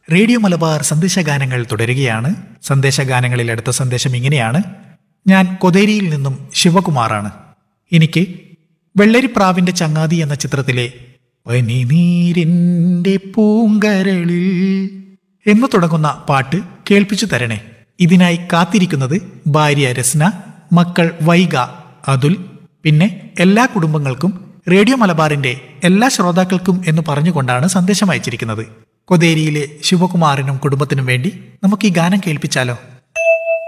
radio Malabar സന്ദേശഗാനങ്ങൾ തുടരുകയാണ് സന്ദേശഗാനങ്ങളിൽ അടുത്ത സന്ദേശം ഇങ്ങനെയാണ് ഞാൻ കൊതേരിയിൽ നിന്നും ശിവകുമാറാണ് എനിക്ക് വെള്ളരിപ്രാവിന്റെ ചങ്ങാതി എന്ന ചിത്രത്തിലെ പനിനീരിന്റെ പൂങ്കരളിൽ എന്ന് തുടങ്ങുന്ന പാട്ട് കേൾപ്പിച്ചു തരണേ ഇതിനായി കാത്തിരിക്കുന്നത് ഭാര്യ രസ്ന മക്കൾ വൈഗ അതുൽ പിന്നെ എല്ലാ കുടുംബങ്ങൾക്കും റേഡിയോ മലബാറിന്റെ എല്ലാ ശ്രോതാക്കൾക്കും എന്ന് പറഞ്ഞുകൊണ്ടാണ് സന്ദേശം അയച്ചിരിക്കുന്നത് കൊതേരിയിലെ ശിവകുമാറിനും കുടുംബത്തിനും വേണ്ടി നമുക്ക് ഈ ഗാനം കേൾപ്പിച്ചാലോ